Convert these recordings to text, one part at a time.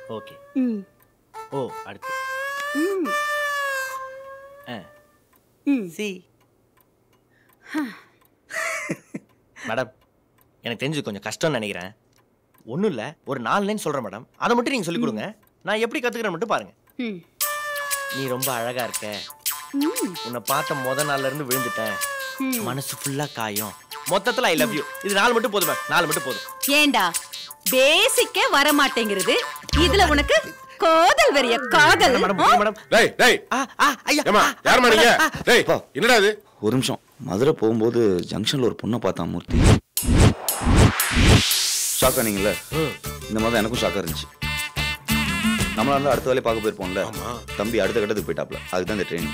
Okay ம் ஓ அடுத்து ம் ஆ ம் சி மேடம் எனக்கு தெரிஞ்சு கொஞ்சம் கஷ்டம்னு நினைக்கிறேன் ஒன்றும் இல்லை ஒரு நாலு லைன் சொல்கிறேன் மேடம் அதை மட்டும் நீங்கள் சொல்லிக் கொடுங்க நான் எப்படி கற்றுக்கிறேன் மட்டும் பாருங்க ம் நீ ரொம்ப அழகா இருக்க ம் உன்னை பார்த்த முத நாள்ல இருந்து விழுந்துட்டேன் ம். மனசு ஃபுல்லா காயம் மொத்தத்துல ஐ லவ் யூ இது நாலு மட்டும் போதும் மேம் நாலு மட்டும் போதும் ஏண்டா பேசிக்கே வர மாட்டேங்கிறது இதுல உனக்கு காதல் வெறிய காதல் மேடம் ஆ? மேடம் டேய் டேய் ஆ ஆ ஐயா ஏமா ஆ, ஆ, யாருமா நீங்க ஆ, டேய் என்னடா இது ஒரு நிமிஷம் மதுரை போகும்போது ஜங்ஷன்ல ஒரு பொண்ணை பார்த்தான் மூர்த்தி ஷாக் ஆனீங்கல்ல ம். இந்த மாதிரி தான் எனக்கும் ஷாக்கா இருந்துச்சு நம்மளா இருந்தா அடுத்த வேலையை பார்க்க போயிருப்போம்ல ஆமா. தம்பி அடுத்த கட்டத்துக்கு போயிட்டாப்ல அதுதான் இந்த ட்ரெயினிங்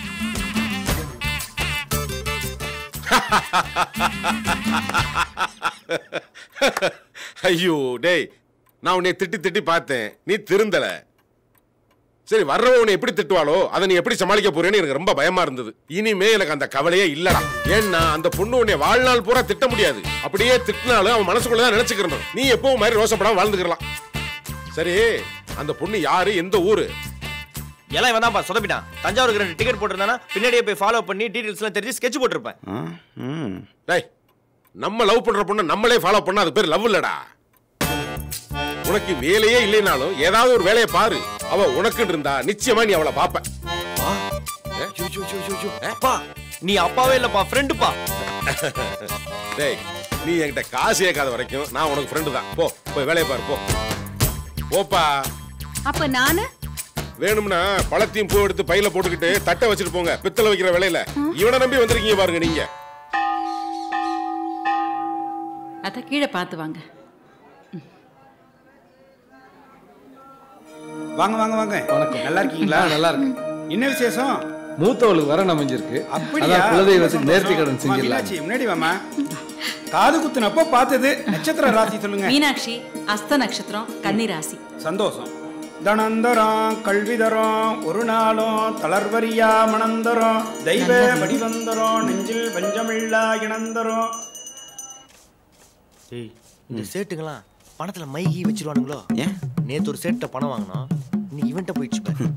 ஐயோ டேய் நான் உன்னை திட்டி திட்டி பார்த்தேன் நீ திருந்தல சரி வர்றவன் உன்னை எப்படி திட்டுவாளோ அதை நீ எப்படி சமாளிக்க போறேன்னு எனக்கு ரொம்ப பயமா இருந்தது இனிமே எனக்கு அந்த கவலையே இல்லடா ஏன்னா அந்த பொண்ணு உன்னை வாழ்நாள் பூரா திட்ட முடியாது அப்படியே திட்டினாலும் அவன் மனசுக்குள்ள தான் நினைச்சுக்கிறணும் நீ எப்பவும் மாதிரி ரோசப்படாம வாழ்ந்துக்கலாம் சரி அந்த பொண்ணு யாரு எந்த ஊரு எல்லாம் இவன் தான்ப்பா சொதப்பிட்டான் தஞ்சாவூருக்கு ரெண்டு டிக்கெட் போட்டிருந்தானா பின்னாடியே போய் ஃபாலோ பண்ணி டீடைல்ஸ் எல்லாம் தெரிஞ்சு ஸ்கெட்ச் போட்டிருப்பேன் ஆ ம் டேய் நம்ம லவ் பண்ற பொண்ணை நம்மளே ஃபாலோ பண்ணா அது பேர் லவ் இல்லடா உனக்கு வேலையே இல்லைனாலும் ஏதாவது ஒரு வேலையை பாரு அவ உனக்குன்னு இருந்தா நிச்சயமா நீ அவளை பாப்ப அப்பா நீ அப்பாவே இல்லப்பா ஃப்ரெண்டுப்பா டேய் நீ என்கிட்ட காசு கேட்காத வரைக்கும் நான் உனக்கு ஃப்ரெண்டு தான் போ போய் வேலையை பாரு போ போப்பா அப்ப நானு வேணும்னா பழத்தையும் பூ எடுத்து பையில போட்டுக்கிட்டு தட்டை வச்சுட்டு போங்க பித்தளை வைக்கிற வேலையில இவனை நம்பி வந்திருக்கீங்க பாருங்க நீங்க அத கீழே பார்த்து வாங்க வாங்க வாங்க வாங்க வணக்கம். நல்லா இருக்கீங்களா ஆ, நல்லா இருக்கேன். என்ன விசேஷம் மூத்தவளுக்கு வரன் அமைஞ்சிருக்கு அப்படியா அதான் குலதெய்வத்துக்கு ரொம்ப நேர்த்தி கடன் சந்தோஷம். அம்மா, செஞ்சிடலாம் மீனாட்சி முன்னாடி வாமா காது குத்துனப்போ பார்த்தது நட்சத்திர ராசி சொல்லுங்க மீனாட்சி அஸ்த நட்சத்திரம் கன்னி ராசி சந்தோஷம் தனந்தரம் கல்விதரம் ஒரு நாளும் தளர்வரியா மணந்தரம் தெய்வ வடிவந்தரம் நெஞ்சில் வஞ்சமில்லா இணந்தரம் டேய் இந்த சேட்டுங்களாம் பணத்துல மைகி வச்சிருவானுங்களோ ஏன் நேத்து ஒரு சேட்ட பணம் வாங்கினோம் இன்னைக்கு இவன்ட்ட போயிடுச்சு பாரு.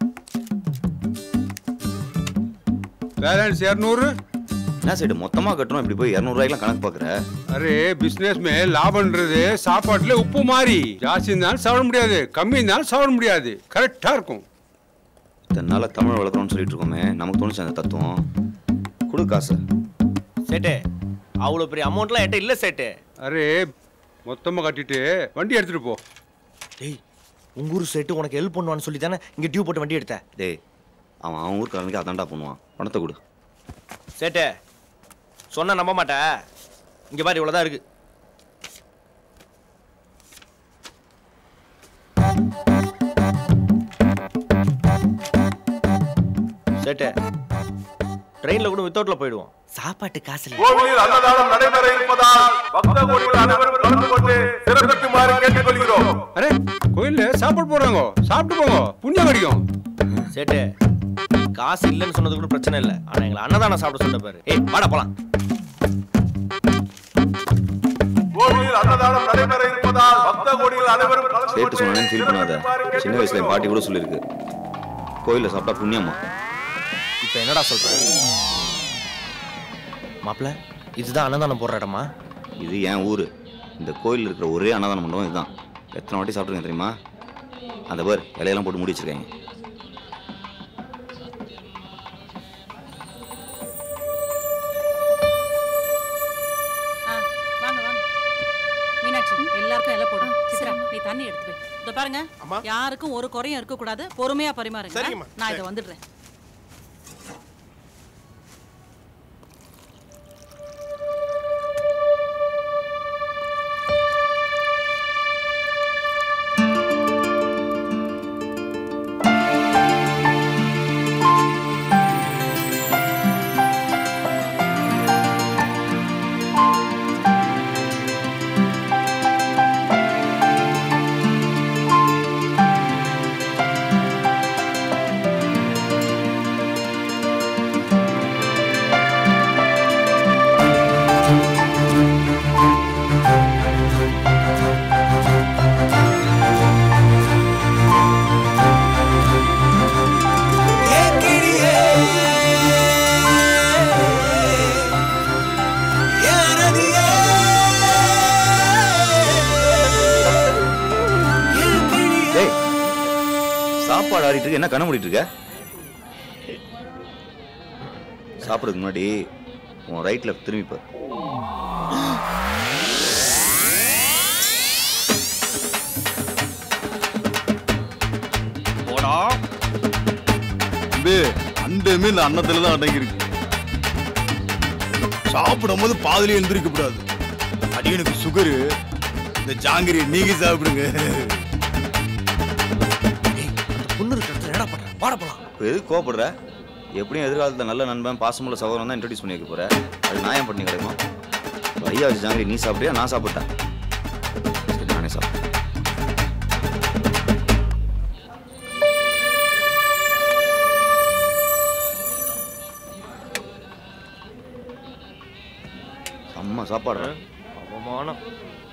बैलेंस இரநூறு என்ன சைடு மொத்தமா கட்டுறோம் இப்படி போய் இரநூறுவாய்க்குலாம் கணக்கு பார்க்குற அரே பிசினஸ் மே லாபம்ன்றது சாப்பாட்டுல உப்பு மாதிரி ஜாஸ்தி இருந்தாலும் சாப்பிட முடியாது கம்மி இருந்தாலும் சாப்பிட முடியாது கரெக்டா இருக்கும் இத்தனை நாளா தமிழ் வளர்க்குறோம்னு சொல்லிட்டு இருக்கோமே நமக்கு தோணுச்சு அந்த தத்துவம் கொடு காசு சேட்டு அவ்வளோ பெரிய அமௌண்ட்லாம் என்கிட்ட இல்லை சேட்டு அரே மொத்தமா கட்டிட்டு வண்டி எடுத்துட்டு போ டேய் உங்க ஊர் சேட்டு உனக்கு ஹெல்ப் பண்ணுவான்னு சொல்லி தானே இங்கே டியூ போட்டு வண்டி எடுத்த டேய் அவன் அவன் ஊருக்காரனுக்கு அதான்டா பண்ணுவான் பணத்தை கொடு சேட்டு சொன்னா நம்ப மாட்ட இங்க பாரு இவ்வளவுதான் இருக்கு சேட்டு ட்ரெயின்ல கூட வித்தவுட்ல போயிடுவோம் சாப்பாட்டு காசு இல்லை கோவிலில் அன்னதானம் நடைபெற இருப்பதால் பக்த கோடிகள் அனைவரும் கலந்து கொண்டு சிறப்பிக்குமாறு கேட்டுக்கொள்கிறோம் அரே கோயில்ல சாப்பாடு போடுறாங்க சாப்பிட்டு போங்க புண்ணியம் கிடைக்கும் சேட்டு காசு இல்லைன்னு சொன்னது கூட பிரச்சனை இல்லை ஆனா எங்களை அன்னதானம் சாப்பிட சொல்ல பாரு ஏய் வாடா போலாம் கோவிலில் அன்னதானம் நடைபெற இருப்பதால் பக்த கோடிகள் அனைவரும் கலந்து சேட்டு கொண்டு சொன்னேன்னு ஃபீல் பண்ணாத சின்ன வயசுல என் பாட்டி கூட சொல்லியிருக்கு கோயிலில் சாப்பிட்டா புண்ணியம்மா இப்போ என்னடா சொல்ற மாப்பிள இதுதான் அன்னதானம் போடுற இடமா இது என் ஊர் இந்த கோயில் இருக்கிற ஒரே அன்னதான மண்டபம் இதுதான் எத்தனை வாட்டி சாப்பிட்ருக்கேன் தெரியுமா அந்த பேர் இலையெல்லாம் போட்டு மூடி வச்சிருக்காங்க ஆ, வாங்க வாங்க மீனாட்சி எல்லாருக்கும் எல்லாம் போடும் சித்ரா நீ தண்ணி எடுத்து போய் இதோ பாருங்க யாருக்கும் ஒரு குறையும் இருக்க கூடாது பொறுமையா பரிமாறுங்க சரிங்கம்மா. நான் இதை வந்துடுறேன் ஆ சாப்பாடு ஆடிட்டு இருக்க என்ன கண்ண மூடிட்டு இருக்க சாப்பிடுறதுக்கு முன்னாடி உன் ரைட் லெஃப்ட் திரும்பி பாரு போடா தம்பி அண்டமே இந்த அன்னத்துல தான் அடங்கி இருக்கு சாப்பிடும் போது பாதிலே எழுந்திருக்க கூடாது அடியனுக்கு சுகரு இந்த ஜாங்கிரி நீங்க சாப்பிடுங்க பொண்ணு இருக்கிற இடத்துல என்னடா பண்ற வாட போலாம் இப்போ எதுக்கு கோவப்படுற எப்படியும் எதிர்காலத்தில் நல்ல நண்பன் பாசமுள்ள சகோதரன் தான் இன்ட்ரடியூஸ் பண்ணி வைக்க போற அது நான் ஏன் பண்ணி கிடைக்குமா ஐயா வச்சு ஜாங்கிரி நீ சாப்பிட்டியா நான் சாப்பிட்டேன் சரி நானே சாப்பிட்டேன் செம்ம சாப்பாடு அவமானம்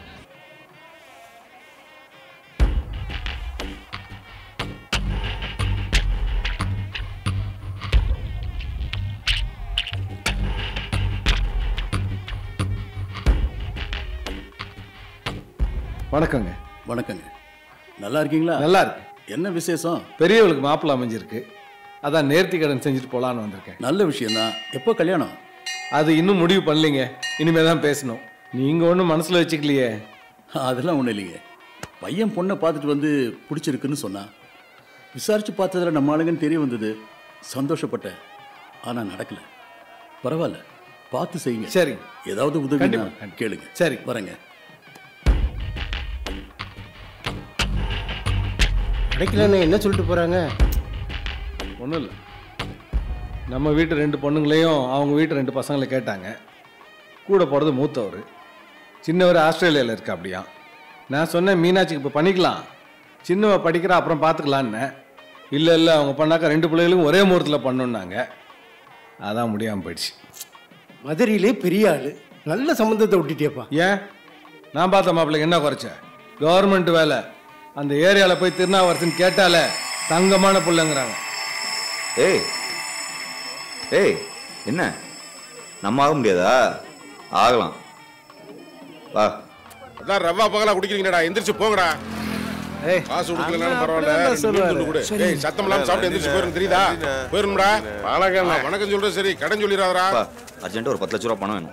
வணக்கங்க வணக்கங்க நல்லா இருக்கீங்களா நல்லா இருக்கு என்ன விசேஷம் பெரியவளுக்கு மாப்பிள்ளை அமைஞ்சிருக்கு அதான் நேர்த்தி கடன் செஞ்சுட்டு போலான்னு வந்திருக்கேன் நல்ல விஷயம்தான் எப்போ கல்யாணம் அது இன்னும் முடிவு பண்ணலைங்க இனிமே தான் பேசணும் நீங்க ஒன்றும் மனசுல வச்சுக்கலையே அதெல்லாம் ஒன்றும் இல்லைங்க பையன் பொண்ணை பார்த்துட்டு வந்து பிடிச்சிருக்குன்னு சொன்னான் விசாரிச்சு பார்த்ததுல நம்ம ஆளுங்கன்னு தெரிய வந்தது சந்தோஷப்பட்டேன் ஆனால் நடக்கல பரவாயில்ல பார்த்து செய்யுங்க சரி ஏதாவது உதவி கண்டிப்பா, கண்டிப்பா. கேளுங்க சரி. வரேங்க கிடைக்கலன்னு என்ன சொல்லிட்டு போறாங்க ஒன்றும் இல்லை நம்ம வீட்டு ரெண்டு பொண்ணுங்களையும் அவங்க வீட்டு ரெண்டு பசங்களை கேட்டாங்க கூட போகிறது மூத்தவர் சின்னவர் ஆஸ்திரேலியாவில் இருக்கா அப்படியா நான் சொன்னேன் மீனாட்சிக்கு இப்போ பண்ணிக்கலாம் சின்னவ படிக்கிறா அப்புறம் பார்த்துக்கலான்னு இல்லை இல்லை அவங்க பண்ணாக்கா ரெண்டு பிள்ளைகளுக்கும் ஒரே முகூர்த்தத்தில் பண்ணணுன்னாங்க அதான் முடியாமல் போயிடுச்சு மதுரையிலே பெரிய ஆளு நல்ல சம்பந்தத்தை விட்டுட்டியப்பா ஏன் நான் பார்த்த மாப்பிள்ளைக்கு என்ன குறைச்ச கவர்மெண்ட் வேலை அந்த ஏரியாவில் போய் திருநாவரசன் கேட்டாலே தங்கமான பிள்ளைங்கிறாங்க ஏய் ஏய் என்ன நம்ம ஆக முடியாதா ஆகலாம் வா அதான் ரவா பகலா குடிக்கிறீங்கடா எந்திரிச்சு போங்கடா ஏய் காசு கொடுக்கலனாலும் அண்ணா பரவாயில்ல அப்படிதான் ரெண்டு சொல்லுவாரு. துண்டு கொடு. ஏய் சத்தம் இல்லாம சாப்பிட்டு எந்திரிச்சு போயிரும் தெரியுதா போயிரும்டா வணக்கம் வணக்கம் சொல்ற சரி கடன் சொல்லிடாதடா அர்ஜென்ட்டாக ஒரு பத்து லட்ச ரூபா பணம் வேணும்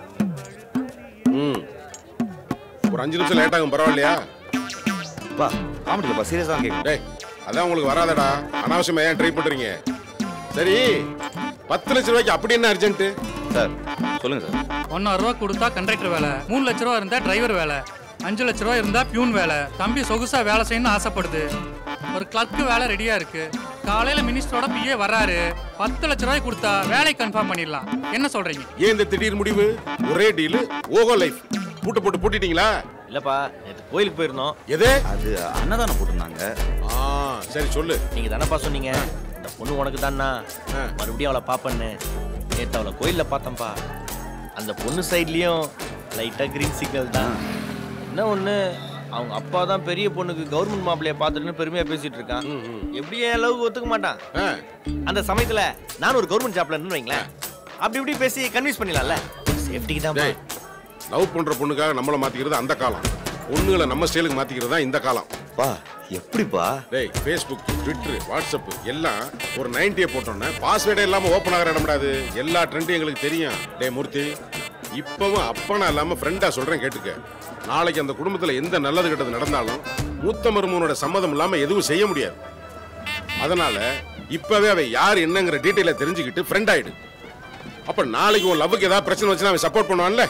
ம் ஒரு அஞ்சு நிமிஷம் லேட் ஆகும் பரவாயில்லையா பா காமெடியில் சீரியஸாக கேட்கும் டேய் அதான் உங்களுக்கு வராதடா அனாவசியமா ஏன் ட்ரை பண்றீங்க சரி பத்து லட்ச ரூபாய்க்கு அப்படி என்ன அர்ஜென்ட் சார் சொல்லுங்க சார் ஒன்னாயிரம் ரூபா கொடுத்தா கண்டக்டர் வேலை மூணு லட்ச ரூபா இருந்தா டிரைவர் வேலை அஞ்சு லட்ச ரூபா இருந்தா பியூன் வேலை தம்பி சொகுசா வேலை செய்யணும்னு ஆசைப்படுது ஒரு கிளர்க்கு வேலை ரெடியா இருக்கு காலையில மினிஸ்டரோட பிஏ வர்றாரு பத்து லட்ச ரூபாய் கொடுத்தா வேலை கன்ஃபார்ம் பண்ணிடலாம் என்ன சொல்றீங்க ஏன் இந்த திடீர் முடிவு ஒரே டீல் ஓகோ லைஃப் பூட்ட போட்டு பூட்டிட்டீங்களா இல்லப்பா நேற்று கோயிலுக்கு போயிருந்தோம் எது அது அன்னதானம் போட்டிருந்தாங்க ஆ சரி சொல்லு நீங்க தானப்பா சொன்னீங்க இந்த பொண்ணு உனக்கு தானா மறுபடியும் அவளை பாப்பன்னு நேற்று அவளை கோயில்ல பார்த்தேன்ப்பா அந்த பொண்ணு சைட்லயும் லைட்டா கிரீன் சிக்னல் தான் என்ன ஒண்ணு அவங்க அப்பா தான் பெரிய பொண்ணுக்கு கவர்மெண்ட் மாப்பிள்ளைய பார்த்துட்டுன்னு பெருமையா பேசிட்டு இருக்கான் எப்படியே அளவுக்கு ஒத்துக்க மாட்டான் அந்த சமயத்துல நானும் ஒரு கவர்மெண்ட் ஜாப்ல இருந்து வைங்களேன் அப்படி இப்படி பேசி கன்வின்ஸ் பண்ணிடலாம்ல சேஃப்டிக்கு தான் டேய் லவ் பண்ற பொண்ணுக்காக நம்மள மாத்திக்கிறது அந்த காலம் பொண்ணுகளை நம்ம ஸ்டைலுக்கு மாத்திக்கிறது தான் இந்த காலம் பா எப்படிப்பா டேய் ஃபேஸ்புக் ட்விட்டர் வாட்ஸ்அப் எல்லாம் ஒரு நைன்டியை போட்டோன்னே பாஸ்வேர்டே இல்லாம ஓப்பன் ஆகிற இடம்டாது எல்லா ட்ரெண்டும் எங்களுக்கு தெரியும் டேய் மூர்த்தி இப்பவும் அப்பனா இல்லாம ஃப்ரெண்டா சொல்றேன் கேட்டுக்க நாளைக்கு அந்த குடும்பத்துல எந்த நல்லது கெட்டது நடந்தாலும் மூத்த மருமகனோட சம்மதம் இல்லாம எதுவும் செய்ய முடியாது அதனால இப்பவே அவன் யார் என்னங்கிற டீட்டெயில தெரிஞ்சுக்கிட்டு ஃப்ரெண்ட் ஆயிடு அப்ப நாளைக்கு உன் லவ்வுக்கு ஏதாவது பிரச்சனை வச்சுன்னா அவன் சப்போர்ட் பண்ணுவான்ல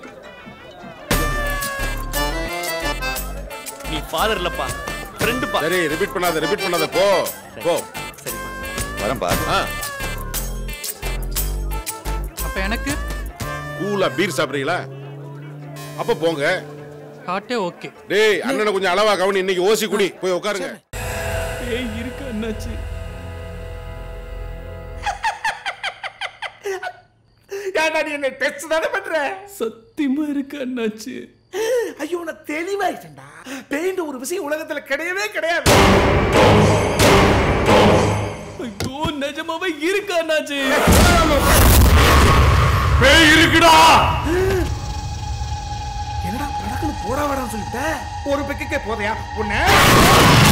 நீ ஃபாதர் இல்லப்பா ஃப்ரெண்டுப்பா சரி ரிப்பீட் பண்ணாத ரிப்பீட் பண்ணாத போ போ வரேன்ப்பா ஆ அப்ப எனக்கு கூலா பீர் சாப்பிடுறீங்களா அப்ப போங்க ஹார்ட்டே ஓகே டேய் அண்ணனை கொஞ்சம் அளவா கவனி இன்னைக்கு ஓசி குடி போய் உட்காருங்க ஏய் இருக்கு அண்ணாச்சி ஏன்டா நீ என்ன டெஸ்ட் தானே பண்ற சத்தியமா இருக்கு அண்ணாச்சி ஐயோ நான் தெளிவாயிட்டேன்டா பெயிண்ட் ஒரு விஷயம் உலகத்துல கிடையவே கிடையாது ஐயோ நிஜமாவே இருக்கு அண்ணாச்சி பேய் இருக்குடா என்னடா படக்குன்னு போடா வாடான்னு சொல்லிட்ட ஒரு பெக்குக்கே போதையா உன்ன